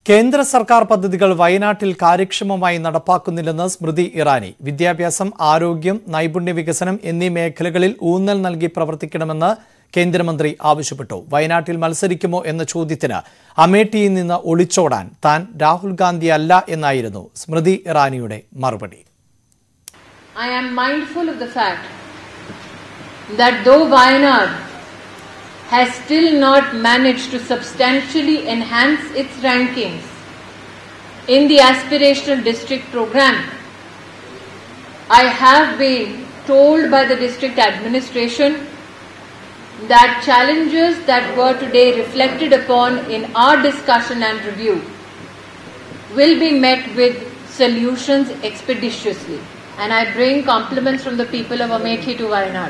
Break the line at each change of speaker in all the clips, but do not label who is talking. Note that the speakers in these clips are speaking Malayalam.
കേന്ദ്ര സർക്കാർ പദ്ധതികൾ വയനാട്ടിൽ കാര്യക്ഷമമായി നടപ്പാക്കുന്നില്ലെന്ന് സ്മൃതി ഇറാനി വിദ്യാഭ്യാസം ആരോഗ്യം നൈപുണ്യ വികസനം എന്നീ മേഖലകളിൽ ഊന്നൽ നൽകി പ്രവർത്തിക്കണമെന്ന് കേന്ദ്രമന്ത്രി ആവശ്യപ്പെട്ടു വയനാട്ടിൽ മത്സരിക്കുമോ എന്ന ചോദ്യത്തിന് അമേഠിയിൽ നിന്ന് ഒളിച്ചോടാൻ താൻ രാഹുൽ ഗാന്ധി അല്ല എന്നായിരുന്നു സ്മൃതി ഇറാനിയുടെ മറുപടി
I am mindful of the fact that though Wayanad has still not managed to substantially enhance its rankings in the aspirational district program, I have been told by the district administration that challenges that were today reflected upon in our discussion and review will be met with solutions expeditiously. And I bring compliments from the people of Amethi to Wayanad.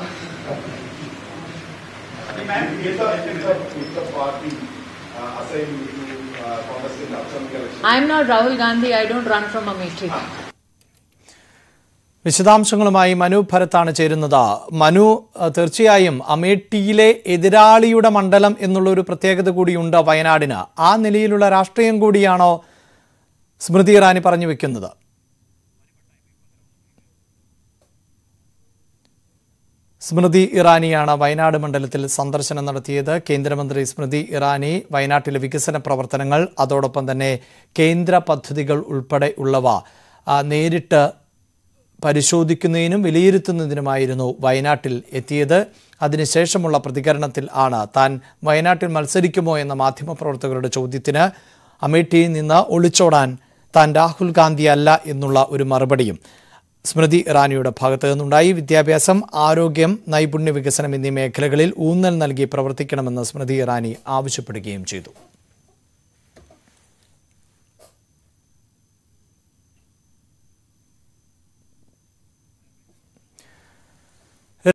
Ma'am, is the, is the, is the party uh, assigned to uh, contest in the upcoming election?
I am not Rahul Gandhi, I don't run from Amethi.
വിശദാംശങ്ങളുമായി മനു ഭരത്താണ് ചേരുന്നത് മനു അഹ് തീർച്ചയായും അമേഠിയിലെ എതിരാളിയുടെ മണ്ഡലം എന്നുള്ള ഒരു പ്രത്യേകത കൂടിയുണ്ട് വയനാടിന് ആ നിലയിലുള്ള രാഷ്ട്രീയം കൂടിയാണോ സ്മൃതി ഇറാനി പറഞ്ഞു വെക്കുന്നത് സ്മൃതി ഇറാനിയാണ് വയനാട് മണ്ഡലത്തിൽ സന്ദർശനം നടത്തിയത് കേന്ദ്രമന്ത്രി സ്മൃതി ഇറാനി വയനാട്ടിലെ വികസന പ്രവർത്തനങ്ങൾ അതോടൊപ്പം തന്നെ കേന്ദ്ര പദ്ധതികൾ ഉൾപ്പെടെ ഉള്ളവ ആ, നേരിട്ട് പരിശോധിക്കുന്നതിനും വിലയിരുത്തുന്നതിനുമായിരുന്നു വയനാട്ടിൽ എത്തിയത് അതിനുശേഷമുള്ള പ്രതികരണത്തിൽ ആണ് താൻ വയനാട്ടിൽ മത്സരിക്കുമോ എന്ന മാധ്യമപ്രവർത്തകരുടെ ചോദ്യത്തിന് അമേഠിയിൽ നിന്ന് ഒളിച്ചോടാൻ താൻ രാഹുൽ ഗാന്ധി അല്ല എന്നുള്ള ഒരു മറുപടിയും സ്മൃതി ഇറാനിയുടെ ഭാഗത്തു നിന്നുണ്ടായി വിദ്യാഭ്യാസം ആരോഗ്യം നൈപുണ്യ വികസനം എന്നീ മേഖലകളിൽ ഊന്നൽ നൽകി പ്രവർത്തിക്കണമെന്ന് സ്മൃതി ഇറാനി ആവശ്യപ്പെടുകയും ചെയ്തു